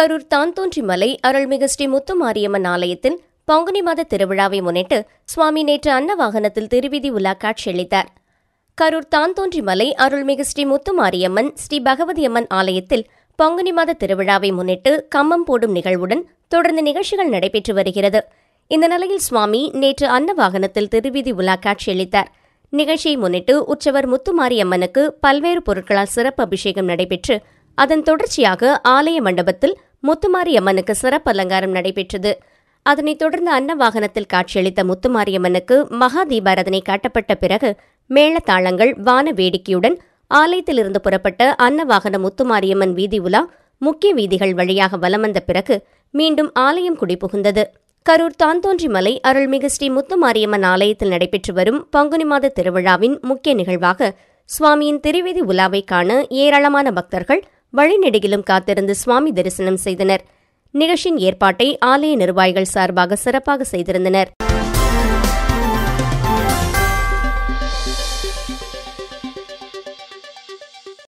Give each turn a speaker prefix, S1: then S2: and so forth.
S1: கரூர் தான்தோன்றிமலை அருள்மிகு ஸ்ரீ முத்துமாரியம்மன் ஆலயத்தில் பங்குனி மாத திருவிழாவை முன்னிட்டு சுவாமி நேற்று அன்ன வாகனத்தில் திருவிதி உலா காட்சியளித்தார் கரூர் தான்தோன்றிமலை அருள்மிகு ஸ்ரீ முத்துமாரியம்மன் ஸ்ரீ பகவதியம்மன் ஆலயத்தில் பங்குனி மாத திருவிழாவை முன்னிட்டு கம்மம் போடும் நிகழ்வுடன் தொடர்ந்து நிகழ்ச்சிகள் நடைபெற்று வருகிறது இந்த நிலையில் சுவாமி நேற்று அன்ன வாகனத்தில் திருவிதி உலா காட்சியளித்தார் நிகழ்ச்சியை முன்னிட்டு உற்சவர் முத்துமாரியம்மனுக்கு பல்வேறு பொருட்களால் சிறப்பு அபிஷேகம் நடைபெற்று அதன் தொடர்ச்சியாக ஆலய மண்டபத்தில் முத்துமாரியம்மனுக்கு சிறப்பு அலங்காரம் நடைபெற்றது அதனைத் தொடர்ந்து அன்ன வாகனத்தில் காட்சியளித்த முத்துமாரியம்மனுக்கு மகா தீபாரதனை காட்டப்பட்ட பிறகு மேளதாளங்கள் வான வேடிக்கையுடன் ஆலயத்திலிருந்து புறப்பட்ட அன்ன வாகன முத்துமாரியம்மன் வீதி உலா முக்கிய வீதிகள் வழியாக வலம் வந்த பிறகு மீண்டும் ஆலயம் குடிபுகுந்தது கரூர் தாந்தோன்றிமலை அருள்மிகு ஸ்ரீ முத்துமாரியம்மன் ஆலயத்தில் நடைபெற்று வரும் பங்குனி மாத திருவிழாவின் முக்கிய நிகழ்வாக சுவாமியின் திருவீதி உலாவை காண ஏராளமான பக்தர்கள் வழிநெடுகிலும் காத்திருந்து சுவாமி தரிசனம் செய்தனர் நிகழ்ச்சியின் ஏற்பாட்டை ஆலய நிர்வாகிகள் சார்பாக சிறப்பாக செய்திருந்தனர்